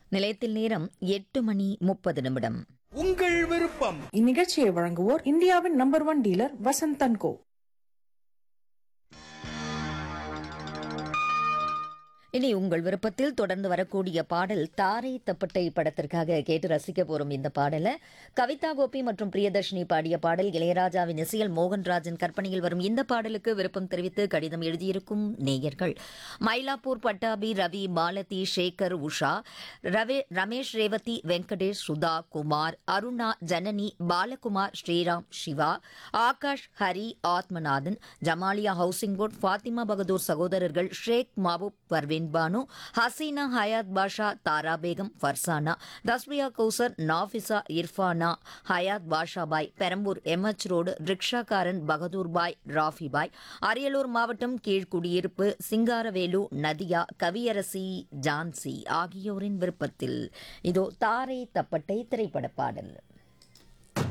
நிலையத்தில் நேரம் எட்டு மணி முப்பது நிமிடம் உங்கள் விருப்பம் இந்நிகழ்ச்சியை வழங்குவோர் இந்தியாவின் number one dealer Vasanthan co இனி உங்கள் விருப்பத்தில் தொடர்ந்து வரக்கூடிய பாடல் தாரை தப்பட்டை படத்திற்காக கேட்டு ரசிக்க போறோம் இந்த பாடலை கவிதா கோபி மற்றும் பிரியதர்ஷினி பாடிய பாடல் இளையராஜாவின் இசையில் மோகன்ராஜன் கற்பனையில் வரும் இந்த பாடலுக்கு விருப்பம் தெரிவித்து கடிதம் எழுதியிருக்கும் நேயர்கள் மயிலாப்பூர் பட்டாபி ரவி மாலதி சேகர் உஷா ரவே ரமேஷ் ரேவதி வெங்கடேஷ் சுதா குமார் அருணா ஜனனி பாலகுமார் ஸ்ரீராம் சிவா ஆகாஷ் ஹரி ஆத்மநாதன் ஜமாலியா ஹவுசிங் போர்ட் ஃபாத்திமா பகதூர் சகோதரர்கள் ஷேக் மாபூப் பர்வீன் பானு ஹசீனா ஹயாத் பாஷா தாரா பேகம் ஃபர்சானா தஸ்மியா கௌசர் நாஃபிசா இர்ஃபானா ஹயாத் பாஷாபாய் பெரம்பூர் எம்எச் ரோடு ரிக்ஷாக்காரன் பகதூர் பாய் ராஃபி பாய் அரியலூர் மாவட்டம் கீழ்குடியிருப்பு சிங்காரவேலு நதியா கவியரசி ஜான்சி ஆகியோரின் விருப்பத்தில் இதோ தாரை தப்பட்டை திரைப்பட பாடல்